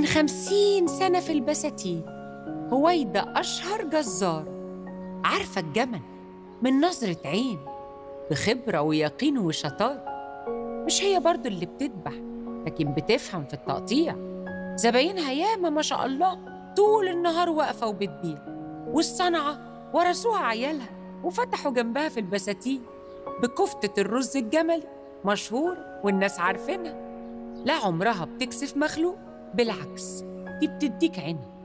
من خمسين سنة في البساتين هويدا أشهر جزار عارفة الجمل من نظرة عين بخبرة ويقين وشطارة مش هي برضو اللي بتذبح لكن بتفهم في التقطيع زباينها ياما ما شاء الله طول النهار واقفة وبتبيع والصنعة ورثوها عيالها وفتحوا جنبها في البساتين بكفتة الرز الجملي مشهور والناس عارفينها لا عمرها بتكسف مخلوق بالعكس دي بتديك عينها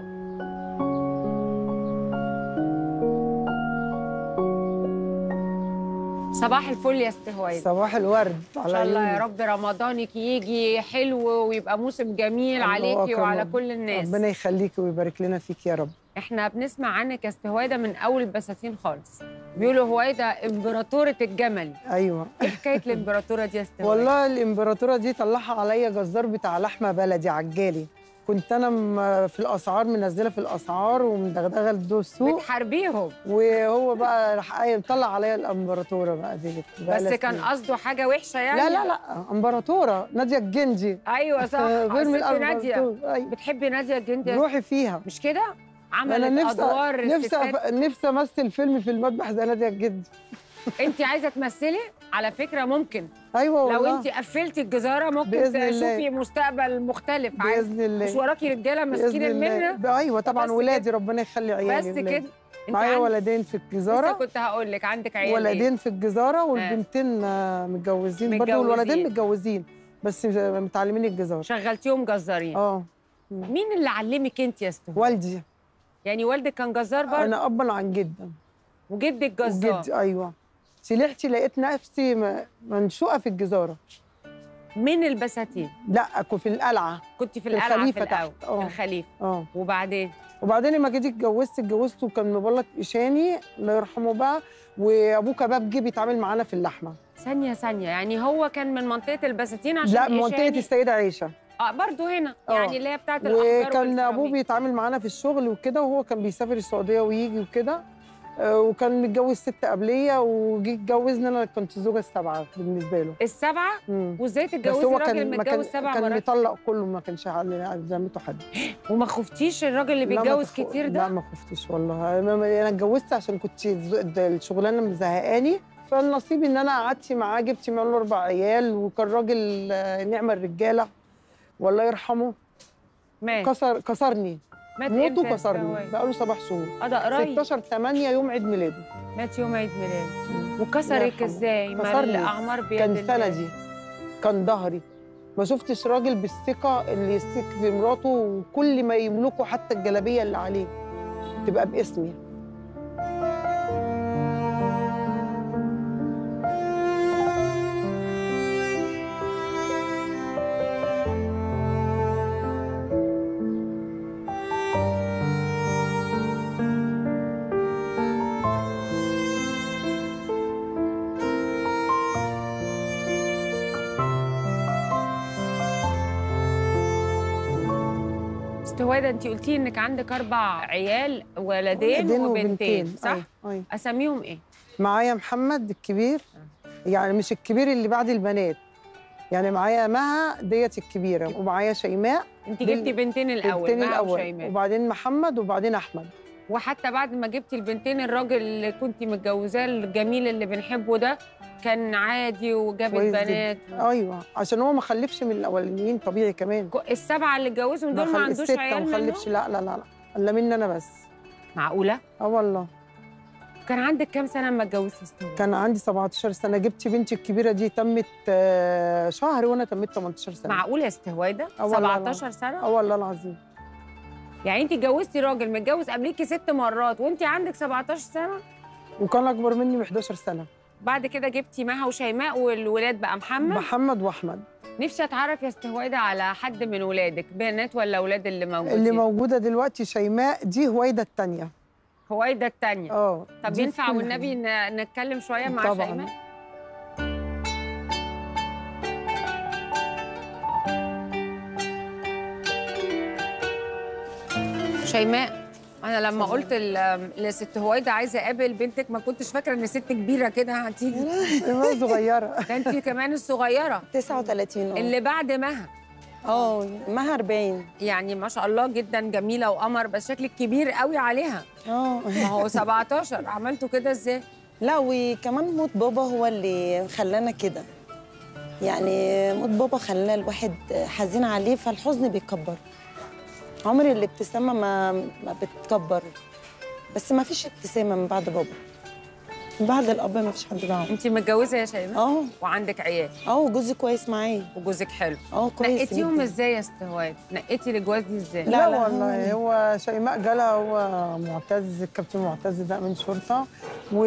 صباح الفل يا استهوايد صباح الورد ان شاء الله يا رب رمضانك يجي حلو ويبقى موسم جميل عليكي وعلى كل الناس ربنا يخليكي ويبارك لنا فيك يا رب احنا بنسمع عنك يا استهوايده من اول البساتين خالص بيقولوا هويدا امبراطوره الجمل ايوه ايه حكايه الامبراطوره دي يا استهوايده والله الامبراطوره دي طلعها عليا جزار بتاع لحمه بلدي عجالي كنت انا م- في الاسعار منزله في الاسعار ومدغدغه لدو السوق بتحاربيهم وهو بقى راح قايم طلع عليا الامبراطوره بقى دي بقى بس لها كان سنين. قصده حاجه وحشه يعني لا لا لا امبراطوره ناديه الجندي ايوه صح غير من ست ناديه الامبراطوره أيوة. بتحبي ناديه الجندي روحي فيها مش كده انا عملت نفسي ادوار نفسي الستات أف- نفسي امثل فيلم في المذبح زي ناديه الجندي انت عايزه تمثلي على فكره ممكن ايوه والله لو انت قفلتي الجزاره ممكن بإذن الله. تشوفي مستقبل مختلف عادي باذن الله مش وراكي رجاله ماسكين بإذن الله. المهنه ب- ايوه طبعا بس ولادي ربنا يخلي عيالي بس ولادي. كده انت معايا عندك- ولدين في لسه الجزاره كنت هقول لك عندك عيال إيه؟ ولدين في الجزاره والبنتين آه، متجوزين برضه متجوزين. والولدين متجوزين بس متعلمين الجزاره شغلتيهم جزارين اه مين اللي علمك انت يا استهواء والدي يعني والدك كان جزار برضه انا ابا عن جدا وجدك جزار وجدي ايوه سلحتي لقيت نفسي م- منشوقه في الجزاره من البساتين لا كنت في القلعه كنت في في القلعه في الخليفة الاول تحت، اه. في الخليفه اه وبعدين وبعدين لما جيت اتجوزت اتجوزت وكان مبلط ايشاني الله يرحمه بقى وابوه كبابجي بيتعامل معانا في اللحمه ثانيه ثانيه يعني هو كان من منطقه البساتين عشان لا إيه منطقه شاني؟ السيده عيشه اه برضه هنا اه. يعني اللي هي بتاعت الاحجار وكان ابوه والسيراميك. بيتعامل معانا في الشغل وكده وهو كان بيسافر السعوديه ويجي وكده آه، وكان متجوز ست قبليه وجي اتجوزنا انا كنت الزوجه السابعه بالنسبه له السبعه مم. وازاي بس تتجوزي هو راجل كان ما كان متجوز سبع كان مرات مطلق كله ما كانش على ذمته حد وما خفتيش الراجل اللي لا، ما بيتجوز تخ- كتير لا ده ما خفتش والله أنا- انا اتجوزت عشان كنت الز- الشغلانه مزهقاني فالنصيب ان انا قعدت معاه جبت منه اربع عيال وكان راجل آه، نعم الرجاله والله يرحمه مات كسر كسرني مات موته امتى يا كسرني استهواء؟ بقاله سبع شهور اه ده قريب 16 8 يوم عيد ميلاده مات يوم عيد ميلاده الله وكسرك يرحمه. ازاي؟ ما كسرني. الاعمار بيد كان الله. سندي كان ظهري ما شفتش راجل بالثقه اللي يثق في مراته وكل ما يملكه حتى الجلابيه اللي عليه تبقى باسمي استهواده انت قلتي انك عندك اربع عيال ولدين, ولدين وبنتين صح؟ أيوة. أيوة. اساميهم ايه؟ معايا محمد الكبير يعني مش الكبير اللي بعد البنات يعني معايا مها ديت الكبيره ومعايا شيماء انت دول- جبتي بنتين الاول البنتين مها الاول وشيماء وبعدين محمد وبعدين احمد وحتى بعد ما جبتي البنتين الراجل اللي كنت متجوزاه الجميل اللي بنحبه ده كان عادي وجاب كويس جداً. البنات ايوه عشان هو ما خلفش من الاولانيين طبيعي كمان كو- السبعه اللي اتجوزهم دول ما خل- عندوش الستة عيال ما خلفش منهم؟ لا لا لا لا الا مني انا بس معقوله؟ اه والله كان عندك كام سنه لما اتجوزتي استهواده؟ كان عندي 17 سنه جبت بنتي الكبيره دي تمت آه، شهر وانا تمت 18 سنه معقوله يا استهواده؟ آه والله 17 سنه؟ اه والله العظيم يعني انت اتجوزتي راجل متجوز قبليكي ست مرات وانت عندك 17 سنه وكان اكبر مني ب 11 سنه بعد كده جبتي مها وشيماء والولاد بقى محمد محمد واحمد نفسي اتعرف يا استهواده على حد من ولادك بنات ولا اولاد اللي موجودين اللي موجوده دلوقتي شيماء دي هويده الثانيه هويدا التانية اه طب دي في ينفع كل والنبي حاجة. ن- نتكلم شويه مع طبعاً. شيماء شيماء انا لما قلت ل- لست هويدا عايزه اقابل بنتك ما كنتش فاكره ان ست كبيره كده هتيجي شيماء صغيره ده انت كمان الصغيره 39 اه اللي بعد مها اه معاها 40 يعني ما شاء الله جدا جميله وقمر بس شكلك كبير قوي عليها اه ما هو 17 عملتوا كده ازاي لا وكمان موت بابا هو اللي خلانا كده يعني موت بابا خلى الواحد حزين عليه فالحزن بيكبر عمر الابتسامة ما ما بتكبر بس ما فيش ابتسامة من بعد بابا من بعد الأب ما فيش حد بعده انت متجوزه يا شيماء اه وعندك عيال اه وجوزي كويس معايا وجوزك حلو اه كويس نقيتيهم جداً. ازاي يا استهواد نقيتي الجواز دي ازاي لا، لا, لا، والله هو شيماء جالها هو معتز الكابتن معتز ده من شرطه و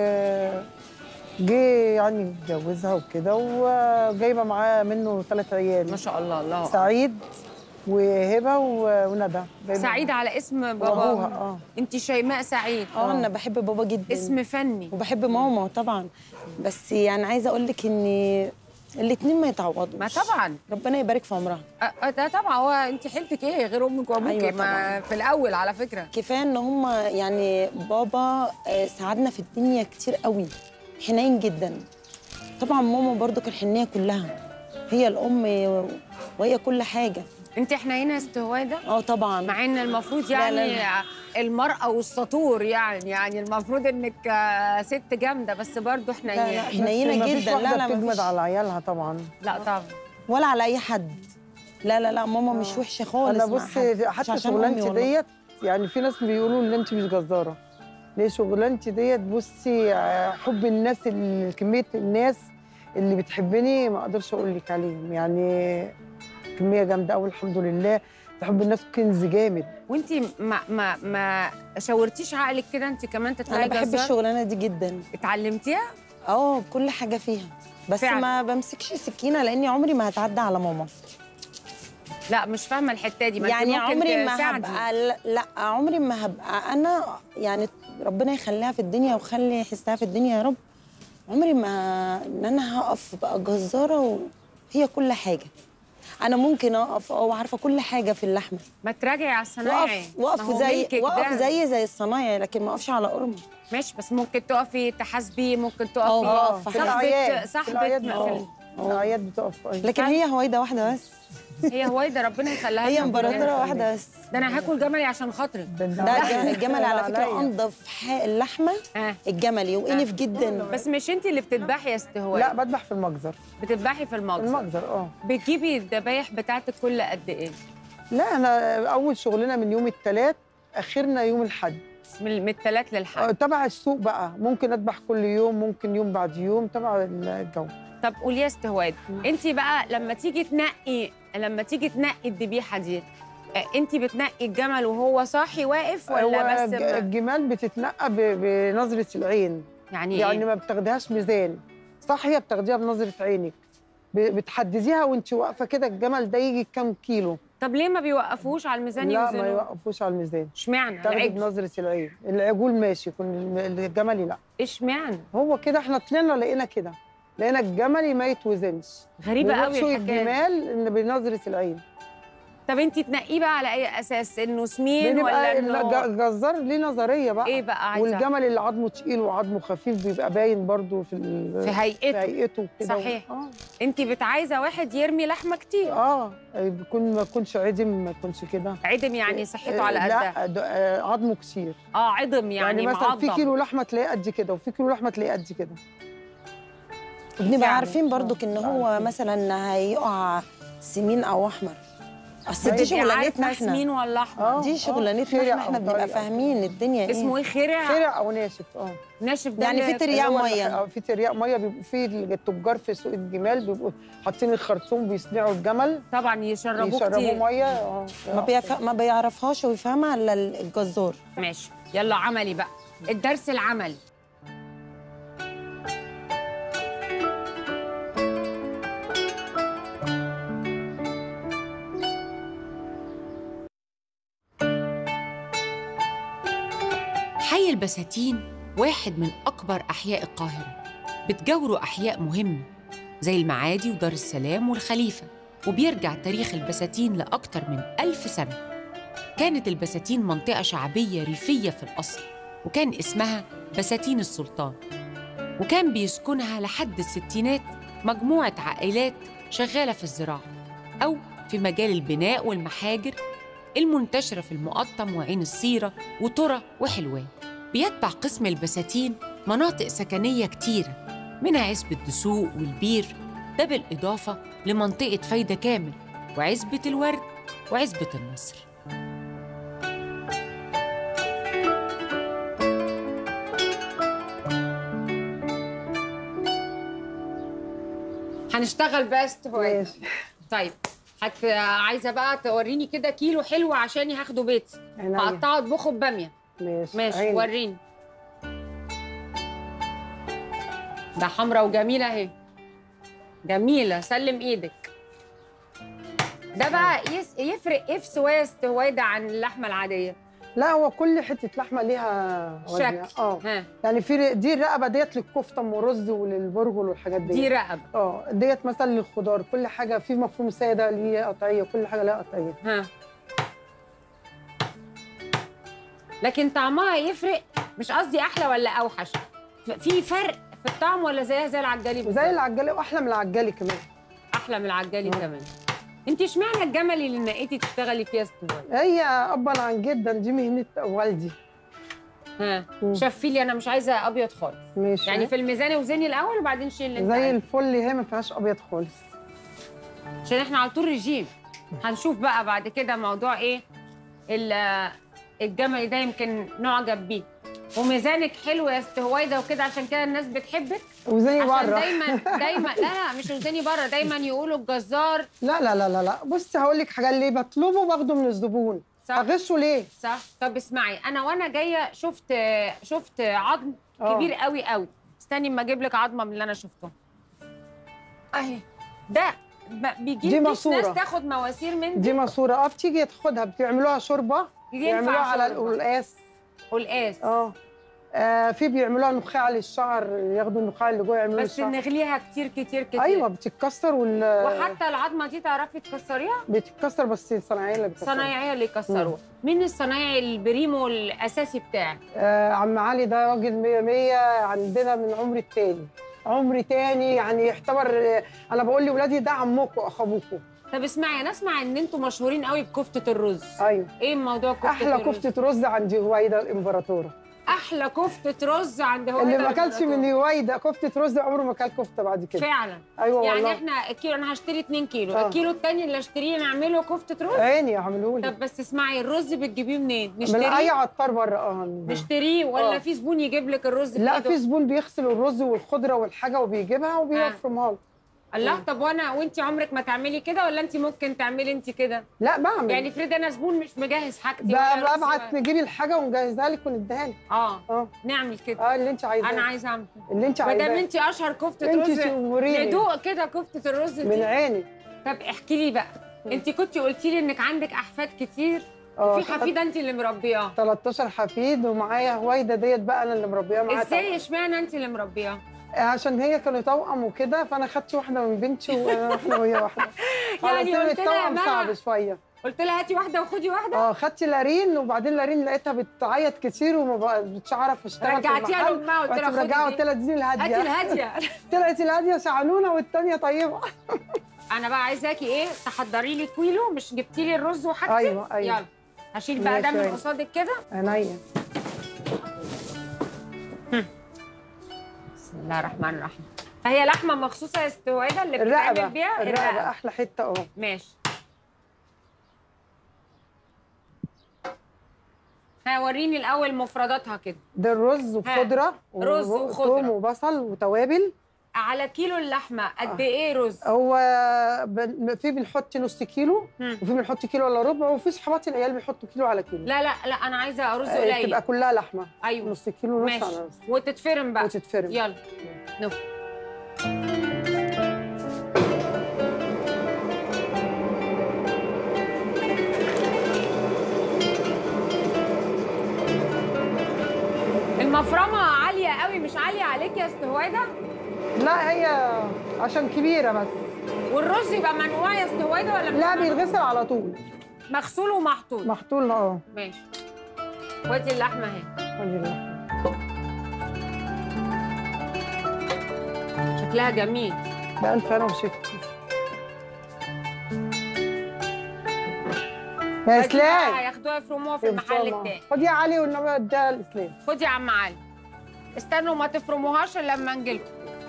جه يعني اتجوزها وكده وجايبه معاه منه ثلاث عيال ما شاء الله الله أكبر. سعيد وهبه و- وندى جايبة سعيد على اسم وابوها بابا اه انت شيماء سعيد اه انا بحب بابا جدا اسم فني وبحب ماما طبعا بس يعني عايزه اقول لك ان الاثنين ما يتعوضوش ما طبعا ربنا يبارك في عمرها أ- أ- ده طبعا هو انت حيلتك ايه غير امك وابوك أيوة ما طبعاً. في الاول على فكره كفايه ان هم يعني بابا آه، ساعدنا في الدنيا كتير قوي حنين جدا طبعا ماما برضو كان حنيه كلها هي الام وهي كل حاجه انت حنينه يا استهواده اه طبعا مع ان المفروض لا، يعني لا، المرأة والسطور يعني يعني المفروض انك آه، ست جامدة بس برضه لا لا حنينة حنينه بس مفيش جدا لا واحدة لا بتجمد مفيش على عيالها طبعا لا طبعا ولا على اي حد لا لا لا ماما مش وحشه خالص انا مع بصي حد. مش حتى عشان أمي شغلانتي والله. ديت يعني في ناس بيقولوا ان انت مش جزاره ليه شغلانتي ديت بصي آه، حب الناس ال- كميه الناس اللي بتحبني ما اقدرش اقول لك عليهم يعني كميه جامده قوي الحمد لله بحب الناس كنز جامد وانت ما ما ما شاورتيش عقلك كده انت كمان تطلعي انا بحب جزار؟ الشغلانه دي جدا اتعلمتيها اه كل حاجه فيها بس فعلا. ما بمسكش سكينه لاني عمري ما هتعدى على ماما لا مش فاهمة الحتة دي ما انت يعني ممكن عمري ما تساعدي. هبقى لا, لا عمري ما هبقى انا يعني ربنا يخليها في الدنيا ويخلي يحسها في الدنيا يا رب عمري ما ان انا هقف بقى جزاره وهي كل حاجه انا ممكن اقف اه وعارفه كل حاجه في اللحمه ما تراجعي على الصنايعي واقف ما هو واقف زي ملكك واقف ده. زي زي الصنايعي لكن ما اقفش على قرمه ماشي بس ممكن تقفي تحاسبيه ممكن اه، تقفي بقف في الأعياد. صاحبة في صاحبة الأعياد ما- اه في في الأعياد بتقف أيوة. لكن هي هويده واحده بس ال- هي هويدا ربنا يخليها هي لنا امبراطوره كلنا. واحده بس ده انا هاكل جملي عشان خاطرك ده الج- الجمل على فكره عليا. انضف ح- اللحمه اه الجملي وانف جدا بس مش انت اللي بتذبحي يا استهواء لا بذبح في المجزر بتذبحي في المجزر المجزر اه بتجيبي الذبايح بتاعتك كل قد ايه لا انا اول شغلنا من يوم الثلاث اخرنا يوم الحد من من الثلاث آه، للحد تبع السوق بقى ممكن اذبح كل يوم ممكن يوم بعد يوم تبع الجو طب قولي يا استهواد انت بقى لما تيجي تنقي لما تيجي تنقي الذبيحه دي انت بتنقي الجمل وهو صاحي واقف ولا هو بس الج- ما الجمال بتتنقى ب- بنظره العين يعني, يعني إيه؟ ما بتاخديهاش ميزان صح هي بتاخديها بنظره عينك ب- بتحدديها وانت واقفه كده الجمل ده يجي كام كيلو طب ليه ما بيوقفوش على الميزان لا ما يوزنوه يوقفوش على الميزان اشمعنى تاخدي العجل بنظره العين العجول ماشي يكون الم- الجملي لا اشمعنى هو كده احنا طلعنا لقينا كده لقينا الجملي ما يتوزنش غريبه قوي بنحشو الحكايه دي. الجمال إن بنظره العين طب انت تنقيه بقى على اي اساس انه سمين ولا بنبقى انه الج- الجزار ليه نظريه بقى ايه بقى عايزه والجمل اللي عظمه تقيل وعظمه خفيف بيبقى باين برضو في ال- في في هيئته هيئته كده صحيح. اه انت بتعايزه واحد يرمي لحمه كتير اه بيكون ما يكونش عدم ما يكونش كده عدم يعني صحته على آه، قدها لا ده- آه، عظمه كتير اه عظم يعني, يعني, مثلا في معضم. كيلو لحمه تلاقيه قد كده وفي كيلو لحمه تلاقيه قد كده بنبقى فعلا. عارفين برضك ان هو عارفين. مثلا هيقع سمين او احمر اصل دي تبقي شغلانتنا عارفة احنا سمين ولا احمر اه دي آه، شغلانتنا خرع احنا احنا أو بنبقى طري أو- فاهمين الدنيا اسمه ايه ايه خرع خرع او ناشف اه ناشف ده يعني اللي- في ترياق هو مية. ال- آه، في ترياق ميه بيبقوا في التجار في سوق الجمال بيبقوا حاطين الخرطوم بيصنعوا الجمل طبعا يشربوه يشربوا كتير ميه اه ما, بيف... ما بيعرفهاش ويفهمها الا الجزار ماشي يلا عملي بقى الدرس العملي حي البساتين واحد من أكبر أحياء القاهرة بتجاوره أحياء مهمة زي المعادي ودار السلام والخليفة وبيرجع تاريخ البساتين لأكتر من ألف سنة كانت البساتين منطقة شعبية ريفية في الأصل وكان اسمها بساتين السلطان وكان بيسكنها لحد الستينات مجموعة عائلات شغالة في الزراعة أو في مجال البناء والمحاجر المنتشرة في المقطم وعين الصيرة وطرة وحلوان بيتبع قسم البساتين مناطق سكنية كتيرة منها عزبة دسوق والبير ده بالإضافة لمنطقة فايدة كامل وعزبة الورد وعزبة النصر هنشتغل بقى استهواء ماشي طيب هت... عايزه بقى توريني كده كيلو حلو عشاني هاخده بيتي عينيا هقطعه اطبخه بباميه ماشي ماشي عيني. وريني ده حمرا وجميله اهي جميله سلم ايدك ده بقى يس... يفرق ايه في سوايا استهواده عن اللحمه العاديه لا هو كل حته لحمه ليها وزنها. شكل اه ها يعني في دي الرقبه ديت للكفته ام ورز وللبرغل والحاجات دي دي رقبه اه ديت مثلا للخضار كل حاجه في مفروم ساده ليه قطعيه كل حاجه لها قطعيه ها لكن طعمها يفرق مش قصدي احلى ولا اوحش في فرق في الطعم ولا زيها زي العجالي وزي بالظبط؟ العجالي واحلى من العجالي كمان احلى من العجالي آه. كمان انت اشمعنى الجملي اللي نقيتي تشتغلي فيها استواء هي ابا عن جدا دي مهنه والدي ها مم. شفي لي انا مش عايزه ابيض خالص ماشي يعني في الميزان اوزني الاول وبعدين شيل اللي انت زي عايزه. الفل هي ما فيهاش ابيض خالص عشان احنا على طول رجيم هنشوف بقى بعد كده موضوع ايه ال- الجملي ده يمكن نعجب بيه وميزانك حلو يا ست هويدا وكده عشان كده الناس بتحبك وزي عشان بره دايما دايما لا لا مش وزني بره دايما يقولوا الجزار لا لا لا لا لا بصي هقول لك حاجه اللي بطلبه باخده من الزبون صح اغشه ليه صح طب اسمعي انا وانا جايه شفت شفت عظم آه. كبير قوي قوي استني اما اجيب لك عظمه من اللي انا شفته اهي ده بيجي دي ناس ماسورة. تاخد مواسير من دي ماسوره اه بتيجي تاخدها بتعملوها شوربه بيعملوها على القلقاس والقاس اه آه، في بيعملوها نخاع للشعر ياخدوا النخاع اللي جوه يعملوه بس الشعر نغليها كتير كتير كتير ايوه بتتكسر وال وحتى العظمه دي تعرفي تكسريها بتتكسر بس صناعيه اللي بتكسر صنايعيه اللي يكسروها مين الصنايعي البريمو الاساسي بتاعك آه عم علي ده راجل مية مية عندنا من عمر التاني عمر تاني يعني يعتبر آه، انا بقول لاولادي ده عمكم اخ ابوكم طب اسمعي انا اسمع ان انتوا مشهورين قوي بكفته الرز ايوه ايه موضوع كفته احلى الرز؟ كفته رز عند هويدا الامبراطوره احلى كفته رز عند هو اللي ما اكلش من هويدا كفته رز عمره ما اكل كفته بعد كده فعلا ايوه يعني والله احنا الكيلو انا هشتري 2 كيلو آه. الكيلو الثاني اللي اشتريه نعمله كفته رز عيني عملوا لي طب بس اسمعي الرز بتجيبيه منين من اي نشتريه عطار بره اه نشتريه ولا آه. في زبون يجيب لك الرز لا بإيده؟ في زبون بيغسل الرز والخضره والحاجه وبيجيبها وبيفرمها له الله طب وانا وانت عمرك ما تعملي كده ولا انت ممكن تعملي انت كده لا بعمل يعني افرض انا زبون مش مجهز حاجتي ب- ولا رز ببعت ولا- نجيب الحاجه ونجهزها لك ونديها لك اه اه نعمل كده اه اللي انت عايزاه انا عايزه اعمل كده اللي انت ما دام عايزاه انت اشهر كفته انت رز توريني ندوق كده كفته الرز من دي عيني طب احكي لي بقى انت كنتي قلتي لي انك عندك احفاد كتير اه في حفيده انت اللي مربياه 13 حفيد ومعايا هويدا ديت بقى انا اللي مربيها معاها ازاي اشمعنى انت اللي مربياه توأم. عشان هي كانوا توأم وكده فانا خدت واحده من بنتي واحنا وهي واحده يعني على سن قلت لها يا التوأم ماما صعب شويه قلت لها هاتي واحده وخدي واحده اه خدت لارين وبعدين لارين لقيتها بتعيط كتير وما بقتش عارف اشتغل في رجعتيها المحل لامها قلت لها رحت مرجعه خدي قلت دي. لها دي هاتي الهاديه الهاديه طلعت الهاديه شعنونه والثانيه طيبه انا بقى عايزاكي ايه تحضري لي كيلو مش جبتي لي الرز وحاجتي ايوه ايوه يلا هشيل بقى ده ماشي، من أيوة. قصادك كده عينيا بسم الله الرحمن الرحيم فهي لحمه مخصوصه يا استويده اللي الرقبه بتتعمل بيها الرقبه احلى حته اه ماشي ها وريني الاول مفرداتها كده ده الرز وخضره رز و- وخضرة. وثوم وبصل وتوابل على كيلو اللحمه قد ايه رز هو ب- في بنحط نص كيلو مم. وفي بنحط كيلو الا ربع وفي صحابات العيال بيحطوا كيلو على كيلو لا لا لا انا عايزه رز آه، قليل تبقى كلها لحمه ايوه نص كيلو ونص ماشي على نص وتتفرم بقى وتتفرم يلا نف المفرمه عاليه قوي مش عاليه عليك يا استهواده لا هي عشان كبيره بس والرز يبقى منقوع يا استهواده ولا مش لا منقوع؟ بيتغسل على طول مغسول ومحطوط محطول اه ماشي وادي اللحمه اهي ادي اللحمة. شكلها جميل بألف أنا وشفت يا فدي بقى اسلام هياخدوها يفرموها في المحل التاني خد يا علي والنبي اديها لاسلام خد يا عم علي استنوا ما تفرموهاش الا لما نجيلكم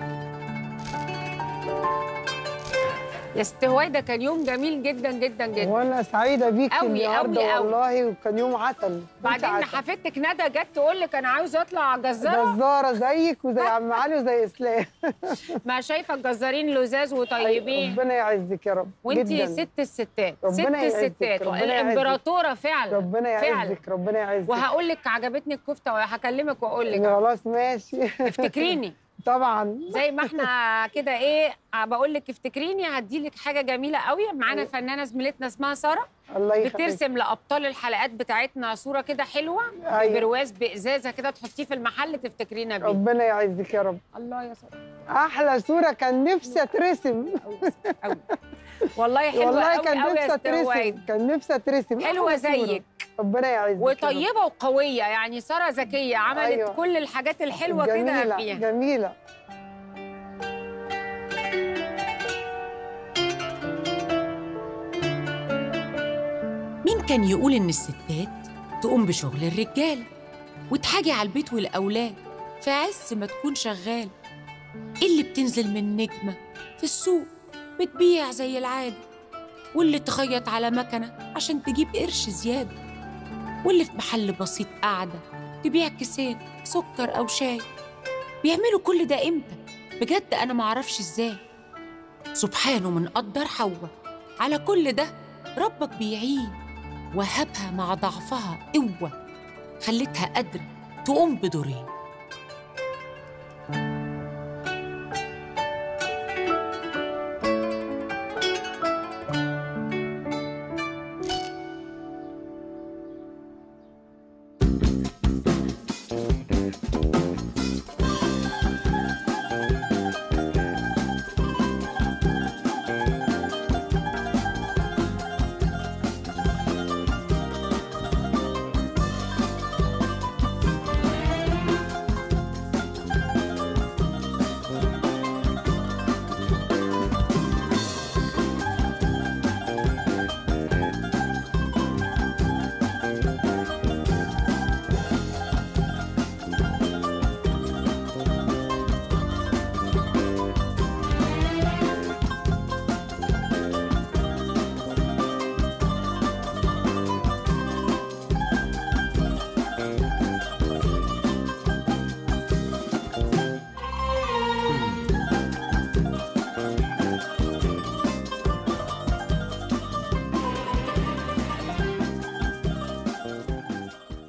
يا ست هويدا كان يوم جميل جدا جدا جدا وانا سعيده بيك أوي، النهارده أوي، أوي. والله وكان يوم عسل وأنت بعدين عسل. حفيدتك ندى جت تقول لك انا عاوزه اطلع جزاره جزاره زيك وزي عم علي وزي اسلام ما شايفه الجزارين لزاز وطيبين ربنا يعزك يا رب وانتي جداً. ست الستات ست ربنا يعزك، الستات ربنا يعزك. الامبراطوره فعلا ربنا فعلا. يعزك ربنا يعزك وهقول لك عجبتني الكفته وهكلمك واقول لك خلاص ماشي افتكريني طبعا زي ما احنا كده ايه بقول لك افتكريني هدي لك حاجه جميله قوي معانا فنانه زميلتنا اسمها ساره الله يخليك بترسم لابطال الحلقات بتاعتنا صوره كده حلوه أيوة. برواز بازازه كده تحطيه في المحل تفتكرينا بيه ربنا يعزك يا رب الله يا ساره احلى صوره كان نفسي اترسم قوي والله حلوه والله قوي كان قوي نفسي يا استاذ اترسم كان نفسي اترسم حلوه أحلى صورة. زيك ربنا يعزك يا رب. وطيبه وقويه يعني ساره ذكيه عملت أيوة. كل الحاجات الحلوه كده جميلة فيها جميلة مين كان يقول إن الستات تقوم بشغل الرجالة وتحاجي على البيت والأولاد في عز ما تكون شغالة اللي بتنزل من نجمة في السوق بتبيع زي العادة واللي تخيط على مكنة عشان تجيب قرش زيادة واللي في محل بسيط قاعدة تبيع كيسين سكر أو شاي بيعملوا كل ده إمتى؟ بجد أنا معرفش إزاي سبحانه من قدر حواء على كل ده ربك بيعين وهبها مع ضعفها قوة خلتها قادرة تقوم بدورين